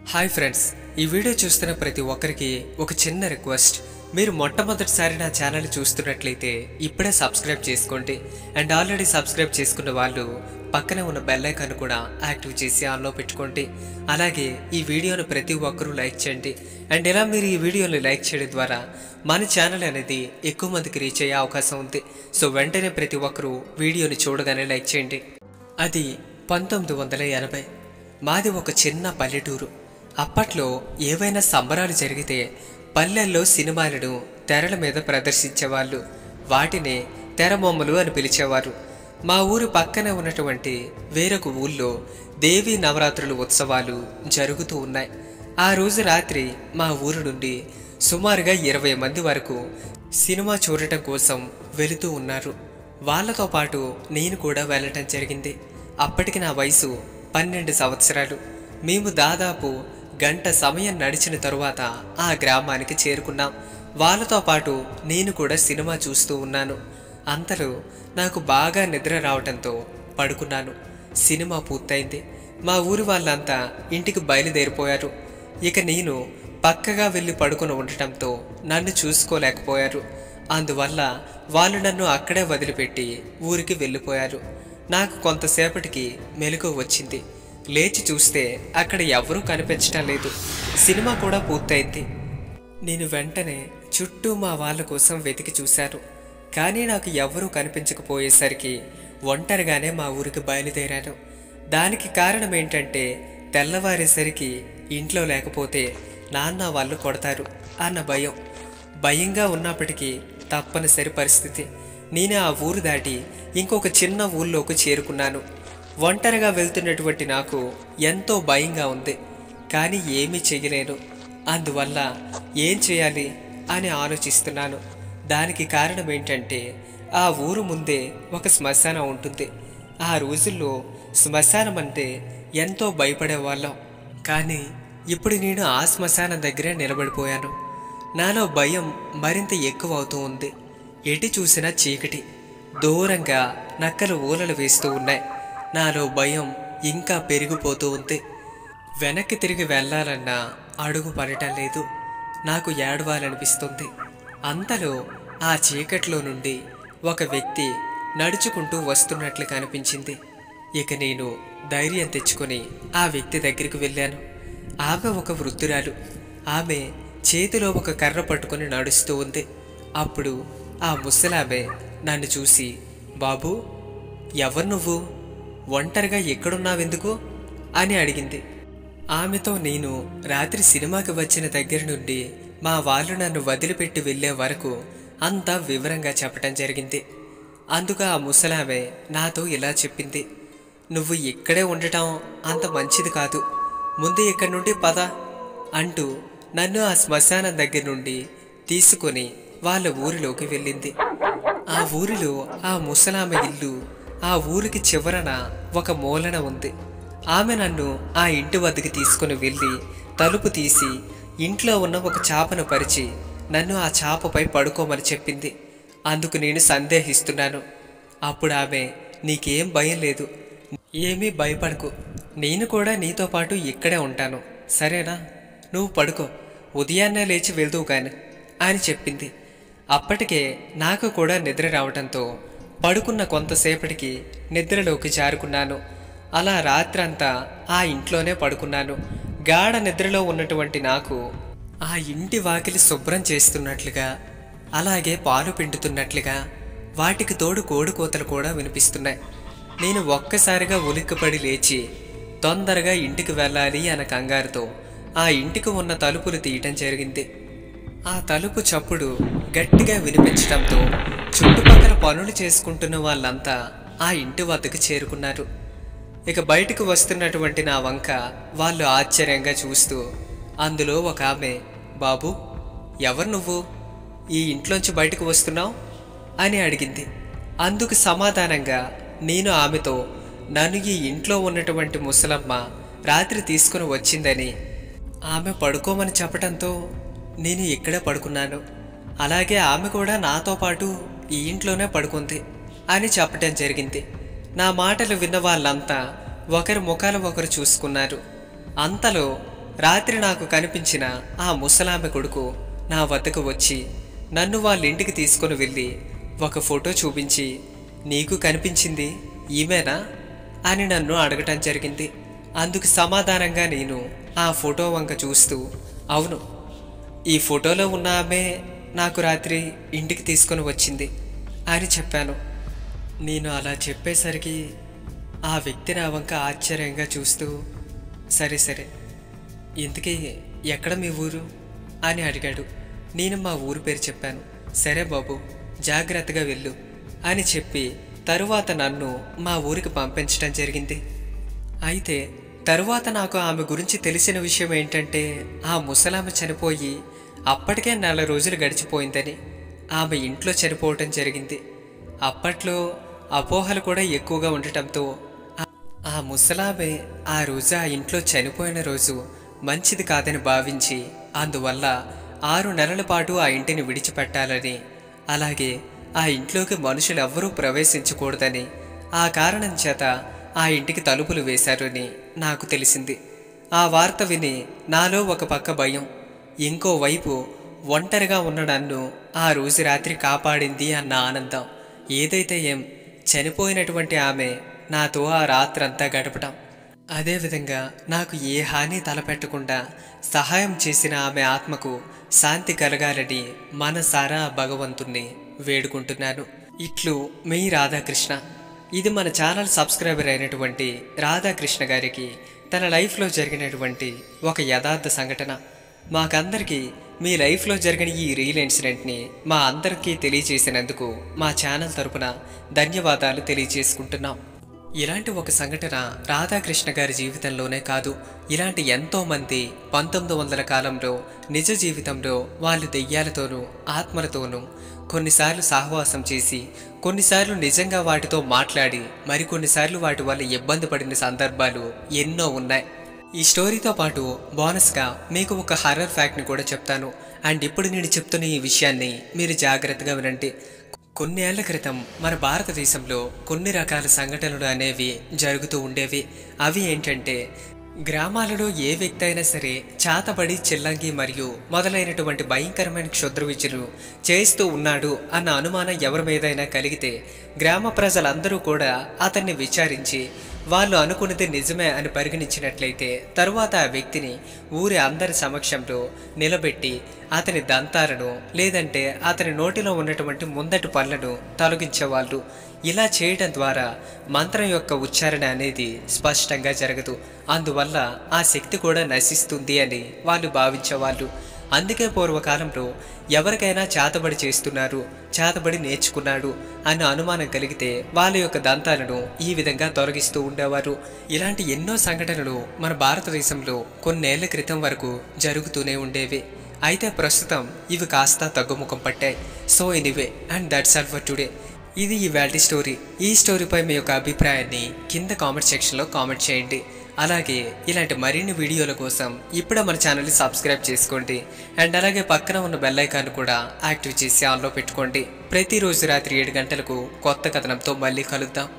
hi friends ఈ video చూస్తున్న ప్రతి ఒక్కరికి ఒక చిన్న రిక్వెస్ట్ మీరు మొట్టమొదటిసారి నా ఛానల్ చూస్తున్నట్లయితే ఇప్పుడే సబ్స్క్రైబ్ చేసుకోండి అండ్ ఆల్రెడీ సబ్స్క్రైబ్ చేసుకున్న వాళ్ళు పక్కనే ఉన్న బెల్ ఐకాన్ కూడా యాక్టివ్ చేసి ఆన్లో పెట్టుకోండి అలాగే ఈ వీడియోను ప్రతి ఒక్కరూ లైక్ చేయండి అండ్ ఇలా మీరు ఈ వీడియోని లైక్ చేయడం ద్వారా మన ఛానల్ అనేది ఎక్కువ మందికి రీచ్ అయ్యే అవకాశం ఉంది సో వెంటనే ప్రతి ఒక్కరూ వీడియోని చూడగానే లైక్ చేయండి అది పంతొమ్మిది వందల ఎనభై మాది ఒక చిన్న పల్లెటూరు అప్పట్లో ఏవైనా సంబరాలు జరిగితే పల్లెల్లో సినిమాలను తెరల మీద ప్రదర్శించేవాళ్ళు వాటిని తెరబొమ్మలు అని పిలిచేవారు మా ఊరు పక్కనే ఉన్నటువంటి వేరొక ఊళ్ళో దేవీ నవరాత్రుల ఉత్సవాలు జరుగుతూ ఉన్నాయి ఆ రోజు రాత్రి మా ఊరు నుండి సుమారుగా ఇరవై మంది వరకు సినిమా చూడటం కోసం వెళుతూ ఉన్నారు వాళ్ళతో పాటు నేను కూడా వెళ్ళటం జరిగింది అప్పటికి నా వయసు పన్నెండు సంవత్సరాలు మేము దాదాపు గంట సమయం నడిచిన తరువాత ఆ గ్రామానికి చేరుకున్నాం వాళ్ళతో పాటు నేను కూడా సినిమా చూస్తూ ఉన్నాను అంతలో నాకు బాగా నిద్ర రావటంతో పడుకున్నాను సినిమా పూర్తయింది మా ఊరి వాళ్ళంతా ఇంటికి బయలుదేరిపోయారు ఇక నేను పక్కగా వెళ్ళి పడుకుని ఉండటంతో నన్ను చూసుకోలేకపోయారు అందువల్ల వాళ్ళు నన్ను అక్కడే వదిలిపెట్టి ఊరికి వెళ్ళిపోయారు నాకు కొంతసేపటికి మెలకు వచ్చింది లేచి చూస్తే అక్కడ ఎవరూ కనిపించటం లేదు సినిమా కూడా పూర్తయింది నేను వెంటనే చుట్టూ మా వాళ్ళ కోసం వెతికి చూశాను కానీ నాకు ఎవరూ కనిపించకపోయేసరికి ఒంటరిగానే మా ఊరికి బయలుదేరాను దానికి కారణం ఏంటంటే తెల్లవారేసరికి ఇంట్లో లేకపోతే నాన్న వాళ్ళు కొడతారు అన్న భయం భయంగా ఉన్నప్పటికీ తప్పనిసరి పరిస్థితి నేను ఆ ఊరు దాటి ఇంకొక చిన్న ఊళ్ళోకి చేరుకున్నాను ఒంటరిగా వెళ్తున్నటువంటి నాకు ఎంతో భయంగా ఉంది కానీ ఏమీ చెయ్యలేను అందువల్ల ఏం చేయాలి అని ఆలోచిస్తున్నాను దానికి కారణం ఏంటంటే ఆ ఊరు ముందే ఒక శ్మశానం ఉంటుంది ఆ రోజుల్లో శ్మశానం అంటే ఎంతో భయపడేవాళ్ళం కానీ ఇప్పుడు నేను ఆ శ్మశానం దగ్గరే నిలబడిపోయాను నాలో భయం మరింత ఎక్కువ అవుతూ ఉంది ఎటు చూసినా చీకటి దూరంగా నక్కలు ఊలలు వేస్తూ ఉన్నాయి నాలో భయం ఇంకా పెరిగిపోతూ ఉంది వెనక్కి తిరిగి వెళ్ళాలన్నా అడుగు పడటం లేదు నాకు ఏడవాలనిపిస్తుంది అంతలో ఆ చీకట్లో నుండి ఒక వ్యక్తి నడుచుకుంటూ వస్తున్నట్లు కనిపించింది ఇక నేను ధైర్యం తెచ్చుకొని ఆ వ్యక్తి దగ్గరికి వెళ్ళాను ఆమె ఒక వృద్ధురాలు ఆమె చేతిలో ఒక కర్ర పట్టుకొని నడుస్తూ ఉంది అప్పుడు ఆ ముసలామె నన్ను చూసి బాబు ఎవరు నువ్వు ఒంటరిగా ఎక్కడున్నావెందుకు అని అడిగింది ఆమెతో నేను రాత్రి సినిమాకి వచ్చిన దగ్గర నుండి మా వాళ్ళు నన్ను వదిలిపెట్టి వెళ్ళే వరకు అంతా వివరంగా చెప్పటం జరిగింది అందుకు ఆ ముసలామె నాతో ఇలా చెప్పింది నువ్వు ఇక్కడే ఉండటం అంత మంచిది కాదు ముందు ఇక్కడి నుండి పద అంటూ నన్ను ఆ శ్మశానం దగ్గర నుండి తీసుకొని వాళ్ళ ఊరిలోకి వెళ్ళింది ఆ ఊరిలో ఆ ముసలామె ఇల్లు ఆ ఊరికి చివరన ఒక మూలన ఉంది ఆమె నన్ను ఆ ఇంటి వద్దకు తీసుకుని వెళ్ళి తలుపు తీసి ఇంట్లో ఉన్న ఒక చాపను పరిచి నన్ను ఆ చాపపై పడుకోమని చెప్పింది అందుకు నేను సందేహిస్తున్నాను అప్పుడు ఆమె నీకేం భయం లేదు ఏమీ భయపడకు నేను కూడా నీతో పాటు ఇక్కడే ఉంటాను సరేనా నువ్వు పడుకో ఉదయాన్నే లేచి వెళ్దువు కాని అని చెప్పింది అప్పటికే నాకు కూడా నిద్ర రావటంతో పడుకున్న కొంతసేపటికి నిద్రలోకి జారుకున్నాను అలా రాత్రంతా ఆ ఇంట్లోనే పడుకున్నాను గాఢ నిద్రలో ఉన్నటువంటి నాకు ఆ ఇంటి వాకిలి శుభ్రం చేస్తున్నట్లుగా అలాగే పాలు పిండుతున్నట్లుగా వాటికి తోడు కోడికోతలు కూడా వినిపిస్తున్నాయి నేను ఒక్కసారిగా ఉలిక్కిపడి లేచి తొందరగా ఇంటికి వెళ్ళాలి అన్న కంగారుతో ఆ ఇంటికి ఉన్న తలుపులు తీయటం జరిగింది ఆ తలుపు చప్పుడు గట్టిగా వినిపించడంతో చుట్టుపక్కల పనులు చేసుకుంటున్న వాళ్ళంతా ఆ ఇంటి వద్దకు చేరుకున్నారు ఇక బయటకు వస్తున్నటువంటి నా వంక వాళ్ళు ఆశ్చర్యంగా చూస్తూ అందులో ఒక ఆమె బాబు ఎవరు నువ్వు ఈ ఇంట్లోంచి బయటకు వస్తున్నావు అని అడిగింది అందుకు సమాధానంగా నేను ఆమెతో నన్ను ఈ ఇంట్లో ఉన్నటువంటి ముసలమ్మ రాత్రి తీసుకుని వచ్చిందని ఆమె పడుకోమని చెప్పడంతో నేను ఇక్కడే పడుకున్నాను అలాగే ఆమె కూడా నాతో పాటు ఈ ఇంట్లోనే పడుకుంది అని చెప్పటం జరిగింది నా మాటలు విన్న వాళ్ళంతా ఒకరి ముఖాలు ఒకరు చూసుకున్నారు అంతలో రాత్రి నాకు కనిపించిన ఆ ముసలామె కొడుకు నా వద్దకు వచ్చి నన్ను వాళ్ళ ఇంటికి తీసుకొని వెళ్ళి ఒక ఫోటో చూపించి నీకు కనిపించింది ఈమెనా అని నన్ను అడగటం జరిగింది అందుకు సమాధానంగా నేను ఆ ఫోటో వంక చూస్తూ అవును ఈ ఫోటోలో ఉన్న ఆమె నాకు రాత్రి ఇంటికి తీసుకొని వచ్చింది అని చెప్పాను నేను అలా చెప్పేసరికి ఆ వ్యక్తి నా వంక ఆశ్చర్యంగా చూస్తూ సరే సరే ఇంతకీ ఎక్కడ మీ ఊరు అని అడిగాడు నేను మా ఊరు పేరు చెప్పాను సరే బాబు జాగ్రత్తగా వెళ్ళు అని చెప్పి తరువాత నన్ను మా ఊరికి పంపించడం జరిగింది అయితే తరువాత నాకు ఆమె గురించి తెలిసిన విషయం ఏంటంటే ఆ ముసలామె చనిపోయి అప్పటికే నెల రోజులు గడిచిపోయిందని ఆమె ఇంట్లో చనిపోవటం జరిగింది అప్పట్లో అపోహలు కూడా ఎక్కువగా ఉండటంతో ఆ- ఆ ముసలామె ఆ రోజు ఆ ఇంట్లో చనిపోయిన రోజు మంచిది కాదని భావించి అందువల్ల ఆరు నెలల పాటు ఆ ఇంటిని విడిచిపెట్టాలని అలాగే ఆ ఇంట్లోకి మనుషులు ఎవ్వరూ ప్రవేశించకూడదని ఆ కారణం చేత ఆ ఇంటికి తలుపులు వేశారని నాకు తెలిసింది ఆ వార్త విని నాలో ఒక పక్క భయం ఇంకోవైపు ఒంటరిగా ఉన్న నన్ను ఆ రోజు రాత్రి కాపాడింది అన్న ఆనందం ఏదైతే ఏం చనిపోయినటువంటి ఆమె నాతో ఆ రాత్రంతా గడపటం అదేవిధంగా నాకు ఏ హాని తలపెట్టకుండా సహాయం చేసిన ఆమె ఆత్మకు శాంతి కలగాలని మనసారా భగవంతుణ్ణి వేడుకుంటున్నాను ఇట్లు మీ రాధాకృష్ణ ఇది మన ఛానల్ సబ్స్క్రైబర్ అయినటువంటి రాధాకృష్ణ గారికి తన లైఫ్లో జరిగినటువంటి ఒక యథార్థ సంఘటన మాకందరికీ మీ లైఫ్లో జరిగిన ఈ రియల్ ఇన్సిడెంట్ని మా అందరికీ తెలియజేసినందుకు మా ఛానల్ తరపున ధన్యవాదాలు తెలియజేసుకుంటున్నాం ఇలాంటి ఒక సంఘటన రాధాకృష్ణ గారి జీవితంలోనే కాదు ఇలాంటి ఎంతో మంది పంతొమ్మిది వందల కాలంలో నిజ జీవితంలో వాళ్ళు దెయ్యాలతోనూ ఆత్మలతోనూ కొన్నిసార్లు సహవాసం చేసి కొన్నిసార్లు నిజంగా వాటితో మాట్లాడి మరికొన్నిసార్లు వాటి వల్ల ఇబ్బంది పడిన సందర్భాలు ఎన్నో ఉన్నాయి ఈ స్టోరీతో పాటు బోనస్గా మీకు ఒక హర్రర్ ఫ్యాక్ట్ని కూడా చెప్తాను అండ్ ఇప్పుడు నేను చెప్తున్న ఈ విషయాన్ని మీరు జాగ్రత్తగా వినండి కొన్ని ఏళ్ల క్రితం మన భారతదేశంలో కొన్ని రకాల సంఘటనలు అనేవి జరుగుతూ ఉండేవి అవి ఏంటంటే గ్రామాలలో ఏ వ్యక్తి అయినా సరే చాతబడి చిల్లంగి మరియు మొదలైనటువంటి భయంకరమైన క్షుద్ర విద్యలు చేస్తూ ఉన్నాడు అన్న అనుమానం ఎవరి మీదైనా కలిగితే గ్రామ ప్రజలందరూ కూడా అతన్ని విచారించి వాళ్ళు అనుకున్నది నిజమే అని పరిగణించినట్లయితే తరువాత ఆ వ్యక్తిని ఊరి అందరి సమక్షంలో నిలబెట్టి అతని దంతాలను లేదంటే అతని నోటిలో ఉన్నటువంటి ముందటి పళ్ళను తొలగించేవాళ్ళు ఇలా చేయడం ద్వారా మంత్రం యొక్క ఉచ్చారణ అనేది స్పష్టంగా జరగదు అందువల్ల ఆ శక్తి కూడా నశిస్తుంది అని వాళ్ళు భావించేవాళ్ళు అందుకే పూర్వకాలంలో ఎవరికైనా చేతబడి చేస్తున్నారు చేతబడి నేర్చుకున్నాడు అన్న అనుమానం కలిగితే వాళ్ళ యొక్క దంతాలను ఈ విధంగా తొలగిస్తూ ఉండేవారు ఇలాంటి ఎన్నో సంఘటనలు మన భారతదేశంలో కొన్నేళ్ల క్రితం వరకు జరుగుతూనే ఉండేవి అయితే ప్రస్తుతం ఇవి కాస్త తగ్గుముఖం పట్టాయి so anyway and that's all for today ఇది ఈ వ్యాల్టీ స్టోరీ ఈ స్టోరీపై మీ యొక్క అభిప్రాయాన్ని కింద కామెంట్ సెక్షన్లో కామెంట్ చేయండి అలాగే ఇలాంటి మరిన్ని వీడియోల కోసం ఇప్పుడే మన ఛానల్ని సబ్స్క్రైబ్ చేసుకోండి అండ్ అలాగే పక్కన ఉన్న బెల్ ఐకాన్ కూడా యాక్టివ్ చేసి ఆన్లో పెట్టుకోండి ప్రతిరోజు రాత్రి ఏడు గంటలకు కొత్త కథనంతో మళ్ళీ కలుద్దాం